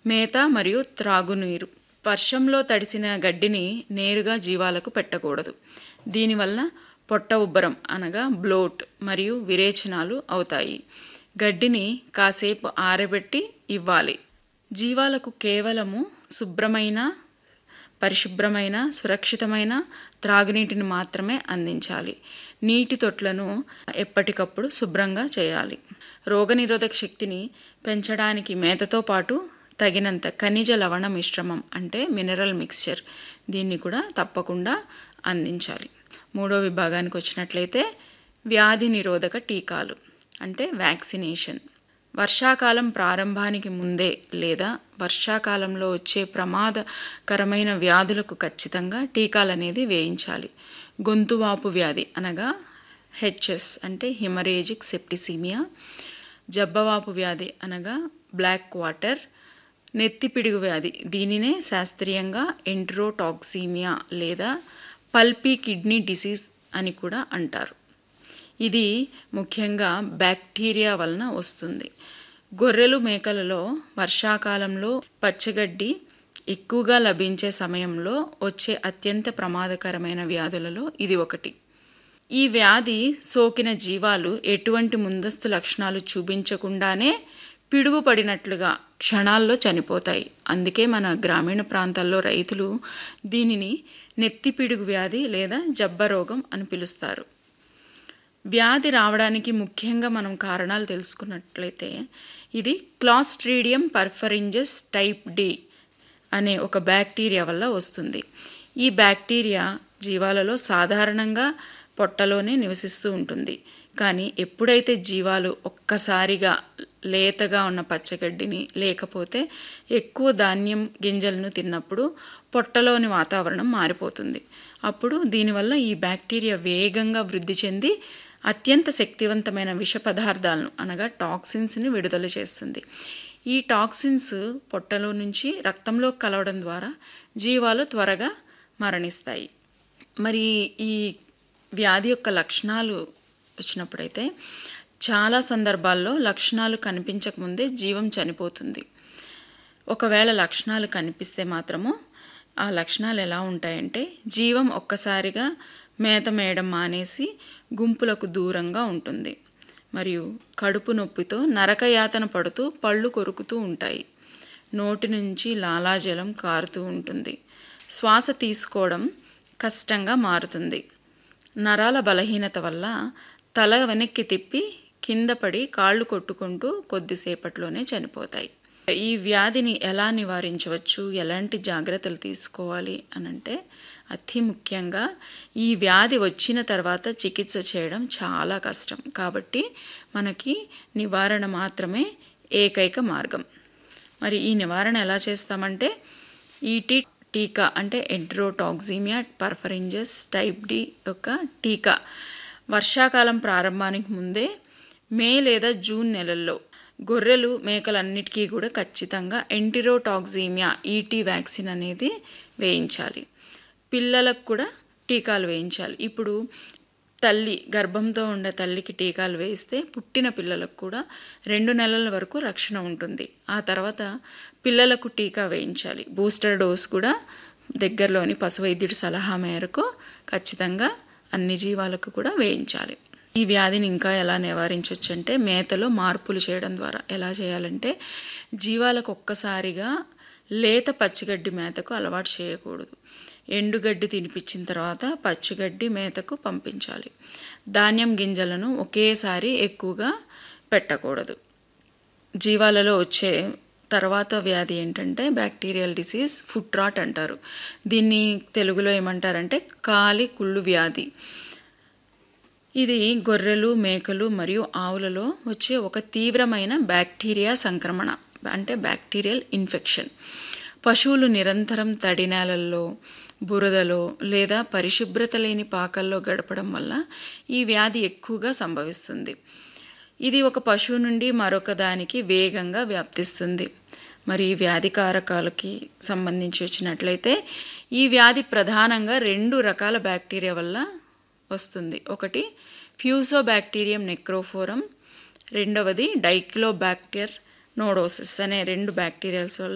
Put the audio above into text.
మేత మరియు త్రాగునీరు వర్షంలో తడిసిన గడ్డిని నేరుగా జీవాలకు పెట్టకూడదు దీనివల్ల పొట్ట ఉబ్బరం అనగా బ్లోట్ మరియు విరేచనాలు అవుతాయి గడ్డిని కాసేపు ఆరబెట్టి ఇవ్వాలి జీవాలకు కేవలము శుభ్రమైన పరిశుభ్రమైన సురక్షితమైన త్రాగునీటిని మాత్రమే అందించాలి నీటి తొట్లను ఎప్పటికప్పుడు శుభ్రంగా చేయాలి రోగనిరోధక శక్తిని పెంచడానికి మేతతో పాటు తగినంత ఖనిజ లవణ మిశ్రమం అంటే మినరల్ మిక్స్చర్ దీన్ని కూడా తప్పకుండా అందించాలి మూడో విభాగానికి వచ్చినట్లయితే వ్యాధి నిరోధక టీకాలు అంటే వ్యాక్సినేషన్ వర్షాకాలం ప్రారంభానికి ముందే లేదా వర్షాకాలంలో వచ్చే ప్రమాదకరమైన వ్యాధులకు ఖచ్చితంగా టీకాలు అనేది వేయించాలి గొంతువాపు వ్యాధి అనగా హెచ్ఎస్ అంటే హిమరేజిక్ సెప్టిసీమియా జబ్బవాపు వ్యాధి అనగా బ్లాక్ వాటర్ నెత్తిపిడుగు వ్యాధి దీనినే శాస్త్రీయంగా ఎంట్రోటాక్సీమియా లేదా పల్పీ కిడ్నీ డిసీజ్ అని కూడా అంటారు ఇది ముఖ్యంగా బ్యాక్టీరియా వలన వస్తుంది గొర్రెలు మేకలలో వర్షాకాలంలో పచ్చగడ్డి ఎక్కువగా లభించే సమయంలో వచ్చే అత్యంత ప్రమాదకరమైన వ్యాధులలో ఇది ఒకటి ఈ వ్యాధి సోకిన జీవాలు ఎటువంటి ముందస్తు లక్షణాలు చూపించకుండానే పిడుగుపడినట్లుగా క్షణాల్లో చనిపోతాయి అందుకే మన గ్రామీణ ప్రాంతాల్లో రైతులు దీనిని నెత్తిపిడుగు వ్యాధి లేదా జబ్బరోగం అని పిలుస్తారు వ్యాధి రావడానికి ముఖ్యంగా మనం కారణాలు తెలుసుకున్నట్లయితే ఇది క్లాస్ట్రీడియం పర్ఫరింజస్ టైప్ డి అనే ఒక బ్యాక్టీరియా వల్ల వస్తుంది ఈ బ్యాక్టీరియా జీవాలలో సాధారణంగా పొట్టలోనే నివసిస్తూ ఉంటుంది కానీ ఎప్పుడైతే జీవాలు ఒక్కసారిగా లేతగా ఉన్న పచ్చగడ్డిని లేకపోతే ఎక్కువ ధాన్యం గింజలను తిన్నప్పుడు పొట్టలోని వాతావరణం మారిపోతుంది అప్పుడు దీనివల్ల ఈ బ్యాక్టీరియా వేగంగా వృద్ధి చెంది అత్యంత శక్తివంతమైన విష పదార్థాలను అనగా టాక్సిన్స్ని విడుదల చేస్తుంది ఈ టాక్సిన్స్ పొట్టలో నుంచి రక్తంలో కలవడం ద్వారా జీవాలు త్వరగా మరణిస్తాయి మరి ఈ వ్యాధి యొక్క లక్షణాలు వచ్చినప్పుడైతే చాలా సందర్భాల్లో లక్షణాలు కనిపించకముందే జీవం చనిపోతుంది ఒకవేళ లక్షణాలు కనిపిస్తే మాత్రము ఆ లక్షణాలు ఎలా ఉంటాయంటే జీవం ఒక్కసారిగా మేత మేయడం మానేసి గుంపులకు దూరంగా ఉంటుంది మరియు కడుపు నొప్పితో నరకయాతన పడుతూ పళ్ళు కొరుకుతూ ఉంటాయి నోటి నుంచి లాలాజలం కారుతూ ఉంటుంది శ్వాస తీసుకోవడం కష్టంగా మారుతుంది నరాల బలహీనత వల్ల తల వెనక్కి తిప్పి కింద పడి కాళ్ళు కొట్టుకుంటూ కొద్దిసేపట్లోనే చనిపోతాయి ఈ వ్యాధిని ఎలా నివారించవచ్చు ఎలాంటి జాగ్రత్తలు తీసుకోవాలి అనంటే అతి ముఖ్యంగా ఈ వ్యాధి వచ్చిన తర్వాత చికిత్స చేయడం చాలా కష్టం కాబట్టి మనకి నివారణ మాత్రమే ఏకైక మార్గం మరి ఈ నివారణ ఎలా చేస్తామంటే ఈటీ టీకా అంటే ఎంట్రోటాక్సిమియా పర్ఫరింజస్ టైప్ డి యొక్క టీకా వర్షాకాలం ప్రారంభానికి ముందే మే లేదా జూన్ నెలల్లో గొర్రెలు మేకలన్నిటికీ కూడా ఖచ్చితంగా ఎంటిరోటాక్సిమియా ఈటీ వ్యాక్సిన్ అనేది వేయించాలి పిల్లలకు కూడా టీకాలు వేయించాలి ఇప్పుడు తల్లి గర్భంతో ఉండే తల్లికి టీకాలు వేయిస్తే పుట్టిన పిల్లలకు కూడా రెండు నెలల వరకు రక్షణ ఉంటుంది ఆ తర్వాత పిల్లలకు టీకా వేయించాలి బూస్టర్ డోస్ కూడా దగ్గరలోని పశు వైద్యుడి సలహా మేరకు ఖచ్చితంగా అన్ని జీవాలకు కూడా వేయించాలి ఈ వ్యాధిని ఇంకా ఎలా నివారించవచ్చు అంటే మేతలో మార్పులు చేయడం ద్వారా ఎలా చేయాలంటే జీవాలకు ఒక్కసారిగా లేత పచ్చిగడ్డి మేతకు అలవాటు చేయకూడదు ఎండుగడ్డి తినిపించిన తర్వాత పచ్చిగడ్డి మేతకు పంపించాలి ధాన్యం గింజలను ఒకేసారి ఎక్కువగా పెట్టకూడదు జీవాలలో వచ్చే తర్వాత వ్యాధి ఏంటంటే బ్యాక్టీరియల్ డిసీజ్ ఫుట్ రాట్ అంటారు దీన్ని తెలుగులో ఏమంటారంటే కాలి కుళ్ళు వ్యాధి ఇది గొర్రెలు మేకలు మరియు ఆవులలో వచ్చే ఒక తీవ్రమైన బ్యాక్టీరియా సంక్రమణ అంటే బ్యాక్టీరియల్ ఇన్ఫెక్షన్ పశువులు నిరంతరం తడి నేలల్లో బురదలో లేదా పరిశుభ్రత లేని పాకల్లో గడపడం వల్ల ఈ వ్యాధి ఎక్కువగా సంభవిస్తుంది ఇది ఒక పశువు నుండి మరొక దానికి వేగంగా వ్యాప్తిస్తుంది మరి ఈ వ్యాధి కారకాలకి సంబంధించి వచ్చినట్లయితే ఈ వ్యాధి ప్రధానంగా రెండు రకాల బ్యాక్టీరియా వల్ల వస్తుంది ఒకటి ఫ్యూసోబ్యాక్టీరియం నెక్రోఫోరం రెండవది డైక్లోబ్యాక్టర్ నోడోసిస్ అనే రెండు బ్యాక్టీరియాస్ వల్ల